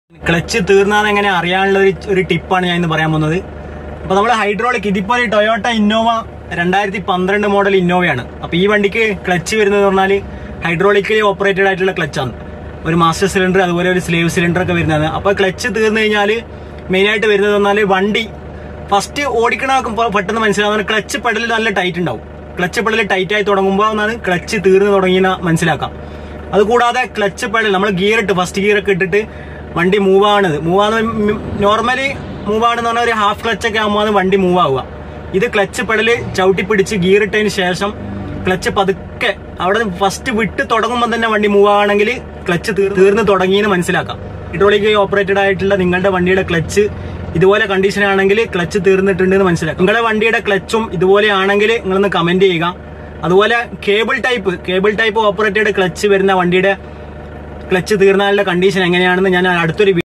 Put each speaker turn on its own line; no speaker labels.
clutch തീർന്നാന്ന് എങ്ങനെ അറിയാനുള്ള ഒരു ഒരു ടിപ്പാണ് ഞാൻ ഇന്ന് പറയാൻ പോകുന്നത് അപ്പൊ നമ്മൾ ഹൈഡ്രോളിക് ഇതിപ്പോ ഒരു ടൊയോട്ട ഇന്നോവ രണ്ടായിരത്തി പന്ത്രണ്ട് മോഡൽ ഇന്നോവയാണ് അപ്പൊ ഈ വണ്ടിക്ക് ക്ലച്ച് വരുന്നത് പറഞ്ഞാൽ ഹൈഡ്രോളിക്കലി ഓപ്പറേറ്റഡ് ആയിട്ടുള്ള ക്ലച്ചാണ് ഒരു മാസ്റ്റർ സിലിണ്ടർ അതുപോലെ ഒരു സ്ലേവ് സിലിണ്ടർ ഒക്കെ വരുന്നത് അപ്പൊ ക്ലച്ച് തീർന്നു കഴിഞ്ഞാൽ മെയിൻ ആയിട്ട് വരുന്നത് പറഞ്ഞാൽ വണ്ടി ഫസ്റ്റ് ഓടിക്കണ പെട്ടെന്ന് മനസ്സിലാവുന്ന ക്ലച്ച് പെടൽ നല്ല ടൈറ്റ് ഉണ്ടാവും ക്ലച്ച് പെടൽ ടൈറ്റ് ആയി തുടങ്ങുമ്പോൾ ഒന്നാണ് ക്ലച്ച് തീർന്നു തുടങ്ങിയെന്ന് മനസ്സിലാക്കാം അതുകൂടാതെ ക്ലച്ച് പെടൽ നമ്മൾ ഗിയർ ഇട്ട് ഫസ്റ്റ് ഗിയർ ഒക്കെ ഇട്ടിട്ട് വണ്ടി മൂവ് ആണത് മൂവ് ആകുന്ന നോർമലി മൂവ് ആണെന്ന് പറഞ്ഞാൽ ഒരു ഹാഫ് ക്ലച്ച് ഒക്കെ ആകുമ്പോൾ വണ്ടി മൂവ് ആവുക ഇത് ക്ലച്ച് പെടല് ചവിട്ടി പിടിച്ച് ഗിയർ ഇട്ടതിന് ശേഷം ക്ലച്ച് പതുക്കെ അവിടെ ഫസ്റ്റ് വിട്ട് തുടങ്ങുമ്പോൾ തന്നെ വണ്ടി മൂവ് ആണെങ്കിൽ ക്ലച്ച് തീർന്ന് തുടങ്ങിയെന്ന് മനസ്സിലാക്കാം ഹൈഡ്രോളിക് ഓപ്പറേറ്റഡ് ആയിട്ടുള്ള നിങ്ങളുടെ വണ്ടിയുടെ ക്ലച്ച് ഇതുപോലെ കണ്ടീഷൻ ആണെങ്കിൽ ക്ലച്ച് തീർന്നിട്ടുണ്ട് എന്ന് മനസ്സിലാക്കാം നിങ്ങളുടെ വണ്ടിയുടെ ക്ലച്ചും ഇതുപോലെ ആണെങ്കിൽ നിങ്ങളൊന്ന് കമന്റ് ചെയ്യുക അതുപോലെ cable type cable type operated clutch വരുന്ന വണ്ടിയുടെ ക്ലച്ച് തീർന്നാലുള്ള കണ്ടീഷൻ എങ്ങനെയാണെന്ന് ഞാൻ അടുത്തൊരു